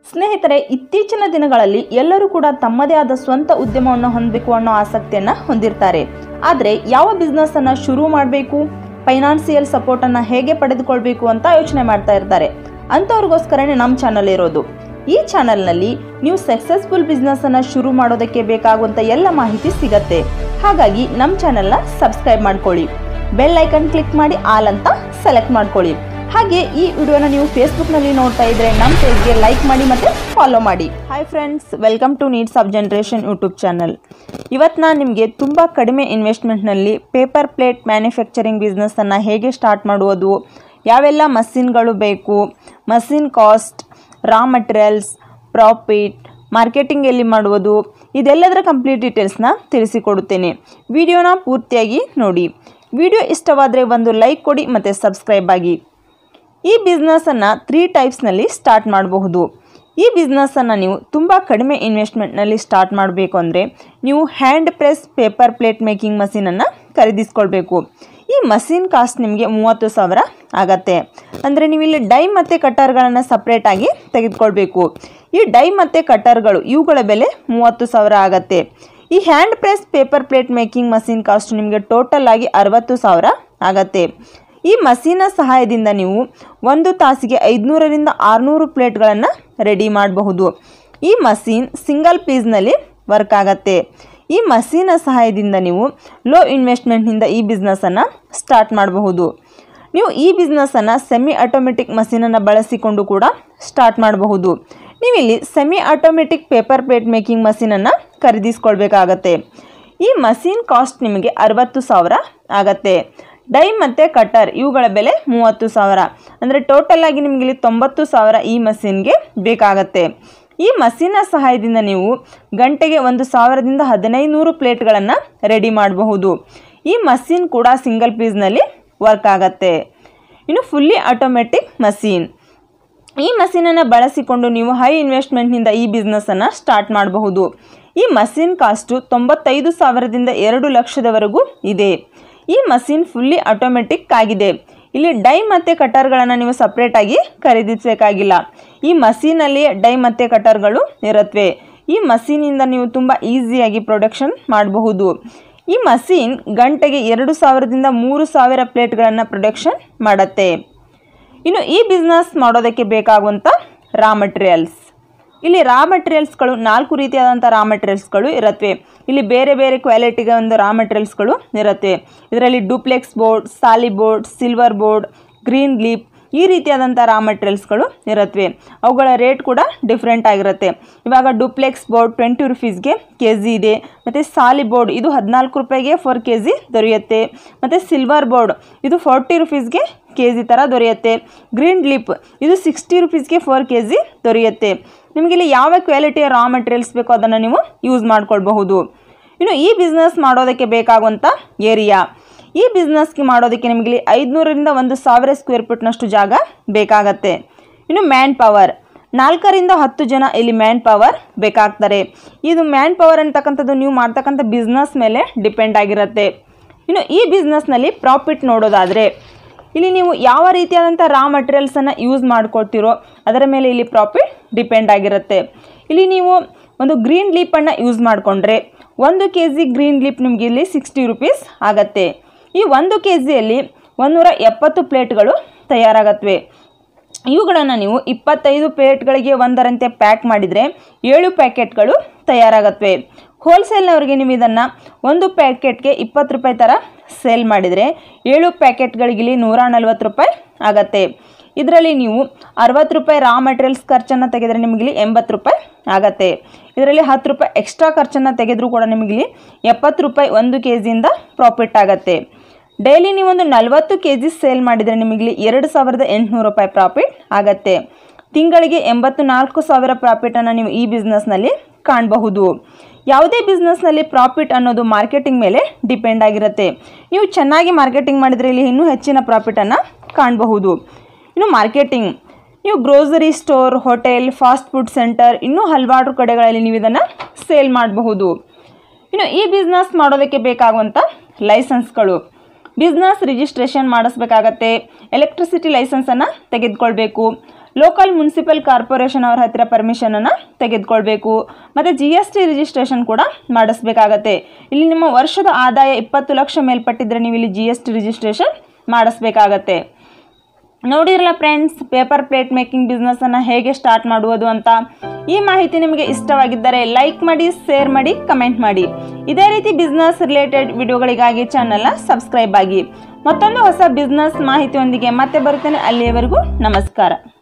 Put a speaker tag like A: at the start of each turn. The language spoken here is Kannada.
A: ಸ್ನೇಹಿತರೆ ಇತ್ತೀಚಿನ ದಿನಗಳಲ್ಲಿ ಎಲ್ಲರೂ ಕೂಡ ತಮ್ಮದೇ ಆದ ಸ್ವಂತ ಉದ್ಯಮವನ್ನು ಹೊಂದಬೇಕು ಅನ್ನೋ ಆಸಕ್ತಿಯನ್ನು ಹೊಂದಿರ್ತಾರೆ ಆದರೆ ಯಾವ ಬಿಸ್ನೆಸ್ಸನ್ನು ಶುರು ಮಾಡಬೇಕು ಫೈನಾನ್ಸಿಯಲ್ ಸಪೋರ್ಟನ್ನು ಹೇಗೆ ಪಡೆದುಕೊಳ್ಬೇಕು ಅಂತ ಯೋಚನೆ ಮಾಡ್ತಾ ಇರ್ತಾರೆ ಅಂಥವ್ರಿಗೋಸ್ಕರನೇ ನಮ್ಮ ಚಾನಲ್ ಇರೋದು ಈ ಚಾನಲ್ನಲ್ಲಿ ನೀವು ಸಕ್ಸಸ್ಫುಲ್ ಬಿಸ್ನೆಸ್ಸನ್ನು ಶುರು ಮಾಡೋದಕ್ಕೆ ಬೇಕಾಗುವಂಥ ಎಲ್ಲ ಮಾಹಿತಿ ಸಿಗತ್ತೆ ಹಾಗಾಗಿ ನಮ್ಮ ಚಾನಲ್ನ ಸಬ್ಸ್ಕ್ರೈಬ್ ಮಾಡ್ಕೊಳ್ಳಿ ಬೆಲ್ ಐಕನ್ ಕ್ಲಿಕ್ ಮಾಡಿ ಆಲ್ ಅಂತ ಸೆಲೆಕ್ಟ್ ಮಾಡ್ಕೊಳ್ಳಿ ಹಾಗೆ ಈ ವಿಡಿಯೋನ ನೀವು ಫೇಸ್ಬುಕ್ನಲ್ಲಿ ನೋಡ್ತಾ ಇದ್ರೆ ನಮ್ಮ ಪೇಜ್ಗೆ ಲೈಕ್ ಮಾಡಿ ಮತ್ತು ಫಾಲೋ ಮಾಡಿ hi friends welcome to needs of generation YouTube channel ಇವತ್ತು ನಾನು ನಿಮಗೆ ತುಂಬ ಕಡಿಮೆ ಇನ್ವೆಸ್ಟ್ಮೆಂಟ್ನಲ್ಲಿ ಪೇಪರ್ ಪ್ಲೇಟ್ ಮ್ಯಾನುಫ್ಯಾಕ್ಚರಿಂಗ್ ಬಿಸ್ನೆಸ್ಸನ್ನು ಹೇಗೆ ಸ್ಟಾರ್ಟ್ ಮಾಡುವುದು ಯಾವೆಲ್ಲ ಮಷಿನ್ಗಳು ಬೇಕು machine cost raw materials profit marketing ಎಲ್ಲಿ ಮಾಡುವುದು ಇದೆಲ್ಲದರ ಕಂಪ್ಲೀಟ್ ಡೀಟೇಲ್ಸ್ನ ತಿಳಿಸಿಕೊಡುತ್ತೇನೆ ವಿಡಿಯೋನ ಪೂರ್ತಿಯಾಗಿ ನೋಡಿ ವಿಡಿಯೋ ಇಷ್ಟವಾದರೆ ಒಂದು ಲೈಕ್ ಕೊಡಿ ಮತ್ತು ಸಬ್ಸ್ಕ್ರೈಬ್ ಆಗಿ ಈ ಬಿಸ್ನೆಸ್ಸನ್ನು ತ್ರೀ ಟೈಪ್ಸ್ನಲ್ಲಿ ಸ್ಟಾರ್ಟ್ ಮಾಡಬಹುದು ಈ ಬಿಸ್ನೆಸ್ಸನ್ನು ನೀವು ತುಂಬ ಕಡಿಮೆ ಇನ್ವೆಸ್ಟ್ಮೆಂಟ್ನಲ್ಲಿ ಸ್ಟಾರ್ಟ್ ಮಾಡಬೇಕು ಅಂದರೆ ನೀವು hand press paper plate making ಮಷೀನನ್ನು ಖರೀದಿಸ್ಕೊಳ್ಬೇಕು ಈ ಮಷೀನ್ ಕಾಸ್ಟ್ ನಿಮಗೆ ಮೂವತ್ತು ಸಾವಿರ ಆಗತ್ತೆ ಅಂದರೆ ನೀವು ಇಲ್ಲಿ ಡೈ ಮತ್ತು ಕಟ್ಟರ್ಗಳನ್ನು ಸಪ್ರೇಟಾಗಿ ತೆಗೆದುಕೊಳ್ಬೇಕು ಈ ಡೈ ಮತ್ತು ಕಟ್ಟರ್ಗಳು ಇವುಗಳ ಬೆಲೆ ಮೂವತ್ತು ಸಾವಿರ ಆಗತ್ತೆ ಈ hand press paper plate making machine cost ನಿಮಗೆ ಟೋಟಲ್ ಆಗಿ ಅರವತ್ತು ಸಾವಿರ ಆಗತ್ತೆ ಈ ಮಷೀನ ಸಹಾಯದಿಂದ ನೀವು ಒಂದು ತಾಸಿಗೆ ಐದುನೂರರಿಂದ ಆರುನೂರು ಪ್ಲೇಟ್ಗಳನ್ನು ರೆಡಿ ಮಾಡಬಹುದು ಈ ಮಷೀನ್ ಸಿಂಗಲ್ ಪೀಸ್ನಲ್ಲಿ ವರ್ಕ್ ಆಗತ್ತೆ ಈ ಮಷೀನ ಸಹಾಯದಿಂದ ನೀವು ಲೋ ಇನ್ವೆಸ್ಟ್ಮೆಂಟ್ನಿಂದ ಈ ಬಿಸ್ನೆಸ್ಸನ್ನು ಸ್ಟಾರ್ಟ್ ಮಾಡಬಹುದು ನೀವು ಈ ಬಿಸ್ನೆಸ್ಸನ್ನು ಸೆಮಿ ಆಟೋಮೆಟಿಕ್ ಮಷೀನನ್ನು ಬಳಸಿಕೊಂಡು ಕೂಡ ಸ್ಟಾರ್ಟ್ ಮಾಡಬಹುದು ನೀವಿಲ್ಲಿ semi automatic paper plate making ಮಷೀನನ್ನು ಖರೀದಿಸ್ಕೊಳ್ಬೇಕಾಗತ್ತೆ ಈ ಮಷೀನ್ ಕಾಸ್ಟ್ ನಿಮಗೆ ಅರವತ್ತು ಸಾವಿರ ಆಗತ್ತೆ ಡೈ ಮತ್ತು ಕಟರ್ ಇವುಗಳ ಬೆಲೆ ಮೂವತ್ತು ಸಾವಿರ ಅಂದರೆ ಟೋಟಲ್ ಆಗಿ ನಿಮಗೆ ಇಲ್ಲಿ ತೊಂಬತ್ತು ಸಾವಿರ ಈ ಮಷೀನ್ಗೆ ಬೇಕಾಗತ್ತೆ ಈ ಮಷೀನ ಸಹಾಯದಿಂದ ನೀವು ಗಂಟೆಗೆ ಒಂದು ಸಾವಿರದಿಂದ ಹದಿನೈದು ನೂರು ಪ್ಲೇಟ್ಗಳನ್ನು ರೆಡಿ ಮಾಡಬಹುದು ಈ ಮಷೀನ್ ಕೂಡ ಸಿಂಗಲ್ ಪೀಸ್ನಲ್ಲಿ ವರ್ಕ್ ಆಗತ್ತೆ ಇನ್ನು ಫುಲ್ಲಿ ಆಟೋಮೆಟಿಕ್ ಮಷೀನ್ ಈ ಮಷೀನನ್ನು ಬಳಸಿಕೊಂಡು ನೀವು ಹೈ ಇನ್ವೆಸ್ಟ್ಮೆಂಟ್ನಿಂದ ಈ ಬಿಸ್ನೆಸ್ಸನ್ನು ಸ್ಟಾರ್ಟ್ ಮಾಡಬಹುದು ಈ ಮಷೀನ್ ಕಾಸ್ಟು ತೊಂಬತ್ತೈದು ಸಾವಿರದಿಂದ ಎರಡು ಲಕ್ಷದವರೆಗೂ ಇದೆ ಈ ಮಷೀನ್ ಫುಲ್ಲಿ ಆಟೋಮೆಟಿಕ್ ಆಗಿದೆ ಇಲ್ಲಿ ಡೈ ಮತ್ತು ಕಟರ್ಗಳನ್ನು ನೀವು ಸಪ್ರೇಟಾಗಿ ಖರೀದಿಸಬೇಕಾಗಿಲ್ಲ ಈ ಮಷೀನಲ್ಲಿ ಡೈ ಮತ್ತು ಕಟರ್ಗಳು ಇರುತ್ತವೆ ಈ ಮಷೀನಿಂದ ನೀವು ತುಂಬ ಈಸಿಯಾಗಿ ಪ್ರೊಡಕ್ಷನ್ ಮಾಡಬಹುದು ಈ ಮಷೀನ್ ಗಂಟೆಗೆ ಎರಡು ಸಾವಿರದಿಂದ ಮೂರು ಸಾವಿರ ಪ್ಲೇಟ್ಗಳನ್ನು ಪ್ರೊಡಕ್ಷನ್ ಮಾಡುತ್ತೆ ಇನ್ನು ಈ ಬಿಸ್ನೆಸ್ ಮಾಡೋದಕ್ಕೆ ಬೇಕಾಗುವಂಥ ರಾ ಮಟೀರಿಯಲ್ಸ್ ಇಲ್ಲಿ ರಾ ಮಟೀರಿಯಲ್ಸ್ಗಳು ನಾಲ್ಕು ರೀತಿಯಾದಂಥ ರಾ ಮಟೀರಿಯಲ್ಸ್ಗಳು ಇರುತ್ತವೆ ಇಲ್ಲಿ ಬೇರೆ ಬೇರೆ ಕ್ವಾಲಿಟಿಗೆ ಒಂದು ರಾ ಮಟೀರಿಯಲ್ಸ್ಗಳು ಇರುತ್ತೆ ಇದರಲ್ಲಿ ಡೂಪ್ಲೆಕ್ಸ್ ಬೋರ್ಡ್ ಸಾಲಿ board silver board green leaf ಈ ರೀತಿಯಾದಂಥ ರಾ ಮಟೀರಿಯಲ್ಸ್ಗಳು ಇರುತ್ತವೆ ಅವುಗಳ ರೇಟ್ ಕೂಡ ಡಿಫ್ರೆಂಟ್ ಆಗಿರುತ್ತೆ ಇವಾಗ ಡೂಪ್ಲೆಕ್ಸ್ ಬೋರ್ಡ್ ಟ್ವೆಂಟಿ ರುಪೀಸ್ಗೆ ಕೆ ಜಿ ಇದೆ ಮತ್ತು ಸಾಲಿ ಬೋರ್ಡ್ ಇದು ಹದಿನಾಲ್ಕು ರೂಪಾಯಿಗೆ ಫೋರ್ ಕೆ ಜಿ ದೊರೆಯುತ್ತೆ ಮತ್ತು ಸಿಲ್ವರ್ ಬೋರ್ಡ್ ಇದು ಫೋರ್ಟಿ ರುಪೀಸ್ಗೆ ಕೆ ಜಿ ಥರ ದೊರೆಯುತ್ತೆ ಗ್ರೀನ್ ಲಿಪ್ ಇದು ಸಿಕ್ಸ್ಟಿ ರುಪೀಸ್ಗೆ ಫೋರ್ ಕೆ ಜಿ ದೊರೆಯುತ್ತೆ ನಿಮಗೆ ಇಲ್ಲಿ ಯಾವ ಕ್ವಾಲಿಟಿಯ ರಾ ಮಟೀರಿಯಲ್ಸ್ ಬೇಕೋ ಅದನ್ನು ನೀವು ಯೂಸ್ ಮಾಡ್ಕೊಳ್ಬಹುದು ಇನ್ನು ಈ ಬಿಸ್ನೆಸ್ ಮಾಡೋದಕ್ಕೆ ಬೇಕಾಗುವಂಥ ಏರಿಯಾ ಈ ಬಿಸ್ನೆಸ್ಗೆ ಮಾಡೋದಕ್ಕೆ ನಿಮಗೆ ಇಲ್ಲಿ ಐದುನೂರರಿಂದ ಒಂದು ಸಾವಿರ ಸ್ಕ್ವೇರ್ ಫೀಟ್ನಷ್ಟು ಜಾಗ ಬೇಕಾಗತ್ತೆ ಇನ್ನು ಮ್ಯಾನ್ ಪವರ್ ನಾಲ್ಕರಿಂದ ಹತ್ತು ಜನ ಇಲ್ಲಿ ಮ್ಯಾನ್ ಪವರ್ ಬೇಕಾಗ್ತಾರೆ ಇದು ಮ್ಯಾನ್ ಪವರ್ ಅಂತಕ್ಕಂಥದ್ದು ನೀವು ಮಾಡ್ತಕ್ಕಂಥ ಬಿಸ್ನೆಸ್ ಮೇಲೆ ಡಿಪೆಂಡ್ ಆಗಿರುತ್ತೆ ಇನ್ನು ಈ ಬಿಸ್ನೆಸ್ನಲ್ಲಿ ಪ್ರಾಫಿಟ್ ನೋಡೋದಾದರೆ ಇಲ್ಲಿ ನೀವು ಯಾವ ರೀತಿಯಾದಂಥ ರಾ ಮಟೀರಿಯಲ್ಸನ್ನು ಯೂಸ್ ಮಾಡ್ಕೊಳ್ತೀರೋ ಅದರ ಮೇಲೆ ಇಲ್ಲಿ ಪ್ರಾಫಿಟ್ ಡಿಪೆಂಡ್ ಆಗಿರುತ್ತೆ ಇಲ್ಲಿ ನೀವು ಒಂದು ಗ್ರೀನ್ ಲೀಪನ್ನು ಯೂಸ್ ಮಾಡಿಕೊಂಡ್ರೆ ಒಂದು ಕೆ ಜಿ ಗ್ರೀನ್ ಲೀಪ್ ನಿಮಗೆ ಇಲ್ಲಿ ಸಿಕ್ಸ್ಟಿ ರುಪೀಸ್ ಆಗತ್ತೆ ಈ ಒಂದು ಕೆ ಜಿಯಲ್ಲಿ ಒಂದೂರ ಎಪ್ಪತ್ತು ಪ್ಲೇಟ್ಗಳು ತಯಾರಾಗತ್ವೆ ಇವುಗಳನ್ನು ನೀವು ಇಪ್ಪತ್ತೈದು ಪ್ಲೇಟ್ಗಳಿಗೆ ಒಂದರಂತೆ ಪ್ಯಾಕ್ ಮಾಡಿದರೆ ಏಳು ಪ್ಯಾಕೆಟ್ಗಳು ತಯಾರಾಗತ್ವೆ ಹೋಲ್ಸೇಲ್ನವರಿಗೆ ನೀವು ಇದನ್ನು ಒಂದು ಪ್ಯಾಕೆಟ್ಗೆ ಇಪ್ಪತ್ತು ರೂಪಾಯಿ ಥರ ಸೇಲ್ ಮಾಡಿದರೆ ಏಳು ಪ್ಯಾಕೆಟ್ಗಳಿಗೆ ಇಲ್ಲಿ ನೂರ ನಲ್ವತ್ತು ರೂಪಾಯಿ ಆಗತ್ತೆ ಇದರಲ್ಲಿ ನೀವು ಅರವತ್ತು ರೂಪಾಯಿ ರಾ ಮಟೀರಿಯಲ್ಸ್ ಖರ್ಚನ್ನು ತೆಗೆದರೆ ನಿಮಗಿಲ್ಲಿ ಎಂಬತ್ತು ರೂಪಾಯಿ ಆಗತ್ತೆ ಇದರಲ್ಲಿ ಹತ್ತು ರೂಪಾಯಿ ಎಕ್ಸ್ಟ್ರಾ ಖರ್ಚನ್ನು ತೆಗೆದರೂ ಕೂಡ ನಿಮಗಿಲ್ಲಿ ಎಪ್ಪತ್ತು ರೂಪಾಯಿ ಒಂದು ಕೆ ಜಿಯಿಂದ ಪ್ರಾಫಿಟ್ ಆಗತ್ತೆ ಡೈಲಿ ನೀವೊಂದು ನಲವತ್ತು ಕೆ ಜಿ ಸೇಲ್ ಮಾಡಿದರೆ ನಿಮಗಿಲ್ಲಿ ಎರಡು ಸಾವಿರದ ಎಂಟುನೂರು ರೂಪಾಯಿ ಪ್ರಾಫಿಟ್ ಆಗತ್ತೆ ತಿಂಗಳಿಗೆ ಎಂಬತ್ತು ನಾಲ್ಕು ಸಾವಿರ ಪ್ರಾಫಿಟನ್ನು ನೀವು ಈ ಬಿಸ್ನೆಸ್ನಲ್ಲಿ ಕಾಣಬಹುದು ಯಾವುದೇ ಬಿಸ್ನೆಸ್ನಲ್ಲಿ ಪ್ರಾಫಿಟ್ ಅನ್ನೋದು ಮಾರ್ಕೆಟಿಂಗ್ ಮೇಲೆ ಡಿಪೆಂಡ್ ಆಗಿರುತ್ತೆ ನೀವು ಚೆನ್ನಾಗಿ ಮಾರ್ಕೆಟಿಂಗ್ ಮಾಡಿದರೆ ಇಲ್ಲಿ ಇನ್ನೂ ಹೆಚ್ಚಿನ ಪ್ರಾಫಿಟನ್ನು ಕಾಣಬಹುದು ಇನ್ನು ಮಾರ್ಕೆಟಿಂಗ್ ನೀವು grocery store hotel fast food centre ಇನ್ನೂ ಹಲವಾರು ಕಡೆಗಳಲ್ಲಿ ನೀವು ಇದನ್ನು ಸೇಲ್ ಮಾಡಬಹುದು ಇನ್ನು ಈ ಬಿಸ್ನೆಸ್ ಮಾಡೋದಕ್ಕೆ ಬೇಕಾಗುವಂಥ ಲೈಸೆನ್ಸ್ಗಳು ಬಿಸ್ನೆಸ್ ರಿಜಿಸ್ಟ್ರೇಷನ್ ಮಾಡಿಸ್ಬೇಕಾಗತ್ತೆ ಎಲೆಕ್ಟ್ರಿಸಿಟಿ ಲೈಸೆನ್ಸನ್ನು ತೆಗೆದುಕೊಳ್ಬೇಕು ಲೋಕಲ್ ಮುನ್ಸಿಪಲ್ ಕಾರ್ಪೊರೇಷನ್ ಅವ್ರ ಹತ್ತಿರ ಪರ್ಮಿಷನನ್ನು ತೆಗೆದುಕೊಳ್ಬೇಕು ಮತ್ತು ಜಿ ಎಸ್ ಟಿ ರಿಜಿಸ್ಟ್ರೇಷನ್ ಕೂಡ ಮಾಡಿಸ್ಬೇಕಾಗತ್ತೆ ಇಲ್ಲಿ ನಿಮ್ಮ ವರ್ಷದ ಆದಾಯ ಇಪ್ಪತ್ತು ಲಕ್ಷ ಮೇಲ್ಪಟ್ಟಿದ್ರೆ ನೀವು ಇಲ್ಲಿ ಜಿ ಎಸ್ ಟಿ ರಿಜಿಸ್ಟ್ರೇಷನ್ ಮಾಡಿಸ್ಬೇಕಾಗತ್ತೆ ನೋಡಿರಲ್ಲ ಫ್ರೆಂಡ್ಸ್ ಪೇಪರ್ ಪ್ಲೇಟ್ ಮೇಕಿಂಗ್ ಬಿಸ್ನೆಸ್ಸನ್ನು ಹೇಗೆ ಸ್ಟಾರ್ಟ್ ಮಾಡುವುದು ಅಂತ ಈ ಮಾಹಿತಿ ನಿಮಗೆ ಇಷ್ಟವಾಗಿದ್ದರೆ ಲೈಕ್ ಮಾಡಿ ಶೇರ್ ಮಾಡಿ ಕಮೆಂಟ್ ಮಾಡಿ ಇದೇ ರೀತಿ ಬಿಸ್ನೆಸ್ ರಿಲೇಟೆಡ್ ವಿಡಿಯೋಗಳಿಗಾಗಿ ಚಾನಲ್ನ ಸಬ್ಸ್ಕ್ರೈಬ್ ಆಗಿ ಮತ್ತೊಂದು ಹೊಸ ಬಿಸ್ನೆಸ್ ಮಾಹಿತಿಯೊಂದಿಗೆ ಮತ್ತೆ ಬರುತ್ತೇನೆ ಅಲ್ಲಿಯವರೆಗೂ ನಮಸ್ಕಾರ